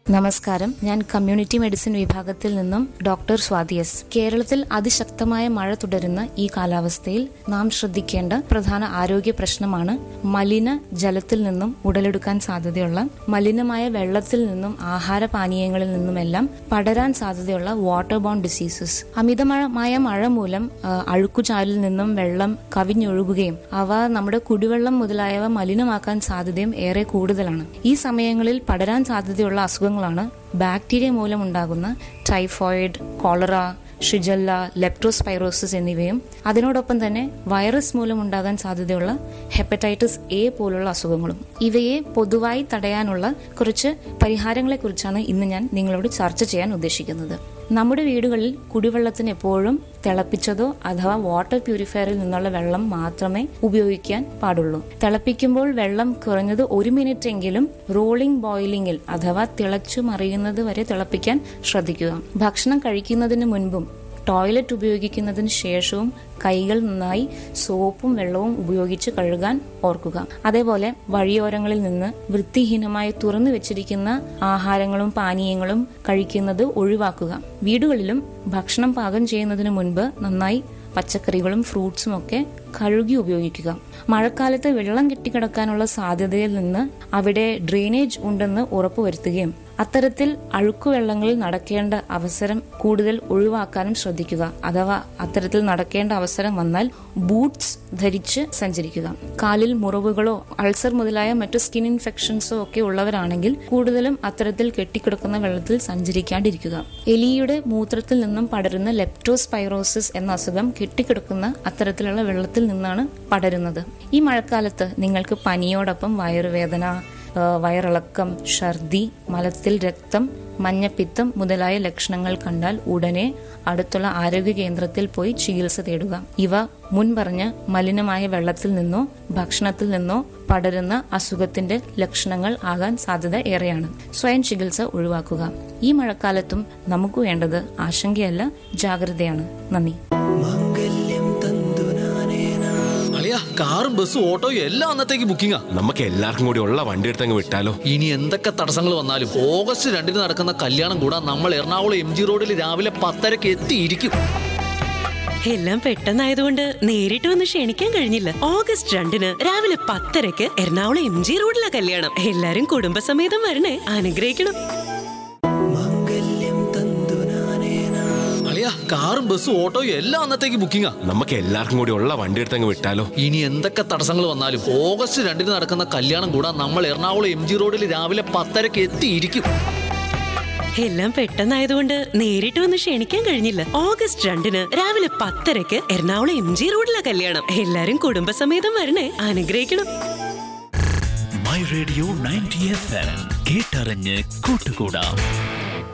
നമസ്കാരം ഞാൻ community medicine വിഭാഗത്തിൽ നിന്നും ഡോക്ടർ സ്വാതി എസ് കേരളത്തിൽ അതിശക്തമായ മഴ തുടരുന്ന ഈ കാലാവസ്ഥയിൽ നാം ശ്രദ്ധിക്കേണ്ട പ്രധാന ആരോഗ്യ പ്രശ്നമാണ് മലിന ജലത്തിൽ നിന്നും ഉടലെടുക്കാൻ സാധ്യതയുള്ള മലിനമായ വെള്ളത്തിൽ നിന്നും ആഹാരപാനീയങ്ങളിൽ നിന്നുമെല്ലാം പടരാൻ സാധ്യതയുള്ള വാട്ടർ ബോൺ ഡിസീസസ് അമിതമായ മഴ മൂലം ആ, അഴുക്കുചാലിൽ നിന്നും വെള്ളം കവിഞ്ഞൊഴുകുകയും അവ നമ്മുടെ കുടിവെള്ളം മുതലായവ മലിനമാക്കാൻ സാധ്യതയും ഏറെ കൂടുതലാണ് ഈ സമയങ്ങളിൽ പടരാൻ സാധ്യതയുള്ള അസുഖങ്ങളാണ് ബാക്ടീരിയ മൂലമുണ്ടാകുന്ന ടൈഫോയിഡ് കോളറ ഷിജല്ല ലെപ്റ്റോസ്പൈറോസിസ് എന്നിവയും അതിനോടൊപ്പം തന്നെ വൈറസ് മൂലമുണ്ടാകാൻ സാധ്യതയുള്ള ഹെപ്പറ്റൈറ്റിസ് എ പോലുള്ള അസുഖങ്ങളും ഇവയെ പൊതുവായി തടയാനുള്ള കുറച്ച് പരിഹാരങ്ങളെക്കുറിച്ചാണ് ഇന്ന് ഞാൻ നിങ്ങളോട് ചർച്ച ചെയ്യാൻ ഉദ്ദേശിക്കുന്നത് നമ്മുടെ വീടുകളിൽ കുടിവെള്ളത്തിന് എപ്പോഴും തിളപ്പിച്ചതോ അഥവാ വാട്ടർ പ്യൂരിഫയറിൽ നിന്നുള്ള വെള്ളം മാത്രമേ ഉപയോഗിക്കാൻ പാടുള്ളൂ തിളപ്പിക്കുമ്പോൾ വെള്ളം കുറഞ്ഞത് ഒരു മിനിറ്റ് എങ്കിലും റോളിംഗ് ബോയിലിംഗിൽ അഥവാ തിളച്ചു മറിയുന്നത് വരെ തിളപ്പിക്കാൻ ശ്രദ്ധിക്കുക ഭക്ഷണം കഴിക്കുന്നതിന് മുൻപും ടോയ്ലറ്റ് ഉപയോഗിക്കുന്നതിന് ശേഷവും കൈകൾ നന്നായി സോപ്പും വെള്ളവും ഉപയോഗിച്ച് കഴുകാൻ ഓർക്കുക അതേപോലെ വഴിയോരങ്ങളിൽ നിന്ന് വൃത്തിഹീനമായി തുറന്നു വെച്ചിരിക്കുന്ന ആഹാരങ്ങളും പാനീയങ്ങളും കഴിക്കുന്നത് ഒഴിവാക്കുക വീടുകളിലും ഭക്ഷണം പാകം ചെയ്യുന്നതിന് മുൻപ് നന്നായി പച്ചക്കറികളും ഫ്രൂട്ട്സും ഒക്കെ കഴുകി ഉപയോഗിക്കുക മഴക്കാലത്ത് വെള്ളം കെട്ടിക്കിടക്കാനുള്ള സാധ്യതയിൽ നിന്ന് അവിടെ ഡ്രെയിനേജ് ഉണ്ടെന്ന് ഉറപ്പുവരുത്തുകയും അത്തരത്തിൽ അഴുക്കുവെള്ളങ്ങളിൽ നടക്കേണ്ട അവസരം കൂടുതൽ ഒഴിവാക്കാനും ശ്രദ്ധിക്കുക അഥവാ അത്തരത്തിൽ നടക്കേണ്ട അവസരം വന്നാൽ ബൂട്ട്സ് ധരിച്ച് സഞ്ചരിക്കുക കാലിൽ മുറിവുകളോ അൾസർ മുതലായ മറ്റു സ്കിൻ ഇൻഫെക്ഷൻസോ ഒക്കെ ഉള്ളവരാണെങ്കിൽ കൂടുതലും അത്തരത്തിൽ കെട്ടിക്കിടക്കുന്ന വെള്ളത്തിൽ സഞ്ചരിക്കാണ്ടിരിക്കുക എലിയുടെ മൂത്രത്തിൽ നിന്നും പടരുന്ന ലെപ്റ്റോസ്പൈറോസിസ് എന്ന അസുഖം കെട്ടിക്കിടക്കുന്ന അത്തരത്തിലുള്ള വെള്ളത്തിൽ നിന്നാണ് പടരുന്നത് ഈ മഴക്കാലത്ത് നിങ്ങൾക്ക് പനിയോടൊപ്പം വയറുവേദന ആ, വയറിളക്കം ഛർദി മലത്തിൽ രക്തം മഞ്ഞപ്പിത്തം മുതലായ ലക്ഷണങ്ങൾ കണ്ടാൽ ഉടനെ അടുത്തുള്ള ആരോഗ്യ കേന്ദ്രത്തിൽ പോയി ചികിത്സ തേടുക ഇവ മുൻപറഞ്ഞ മലിനമായ വെള്ളത്തിൽ നിന്നോ ഭക്ഷണത്തിൽ നിന്നോ പടരുന്ന അസുഖത്തിന്റെ ലക്ഷണങ്ങൾ ആകാൻ സാധ്യത ഏറെയാണ് സ്വയം ചികിത്സ ഒഴിവാക്കുക ഈ മഴക്കാലത്തും നമുക്ക് വേണ്ടത് ആശങ്കയല്ല ജാഗ്രതയാണ് നന്ദി അളിയ കാറും ബസ്സും ഓട്ടോയും എല്ലാം അന്നത്തേക്ക് ബുക്കിംഗാ നമുക്ക് എല്ലാവർക്കും കൂടി ഉള്ള വണ്ടി എടുത്തങ്ങ് വിട്ടാലോ ഇനി എന്തൊക്കെ തടസ്സങ്ങൾ വന്നാലും ഓഗസ്റ്റ് രണ്ടിന് നടക്കുന്ന കല്യാണം കൂടാൻ നമ്മൾ എറണാകുളം എം ജി റോഡിൽ രാവിലെ പത്തരക്ക് എത്തിയിരിക്കും എല്ലാം പെട്ടെന്നായതുകൊണ്ട് നേരിട്ട് വന്ന് ക്ഷണിക്കാൻ കഴിഞ്ഞില്ല ഓഗസ്റ്റ് രണ്ടിന് രാവിലെ പത്തരക്ക് എറണാകുളം എം ജി റോഡിലെ കല്യാണം എല്ലാരും കുടുംബസമേതം വരണേ അനുഗ്രഹിക്കണം അളിയ കാറും ബസ്സും ഓട്ടോയും എല്ലാം അന്നത്തേക്ക് ബുക്കിംഗാ നമുക്ക് എല്ലാവർക്കും കൂടി ഉള്ള വണ്ടി എടുത്തങ്ങ് വിട്ടാലോ ഇനി എന്തൊക്കെ തടസ്സങ്ങൾ വന്നാലും ഓഗസ്റ്റ് രണ്ടിന് നടക്കുന്ന കല്യാണം കൂടാൻ നമ്മൾ എറണാകുളം എം ജി റോഡിൽ രാവിലെ പത്തരക്ക് എത്തിയിരിക്കും എല്ലാം പെട്ടെന്നായതുകൊണ്ട് നേരിട്ട് വന്ന് ക്ഷണിക്കാൻ കഴിഞ്ഞില്ല ഓഗസ്റ്റ് രണ്ടിന് രാവിലെ പത്തരക്ക് എറണാകുളം എം ജി റോഡിലെ കല്യാണം എല്ലാരും കുടുംബസമേതം വരണേ അനുഗ്രഹിക്കണം my radio ninety F M കേട്ടറിഞ്ഞ് കൂട്ടുകൂടാം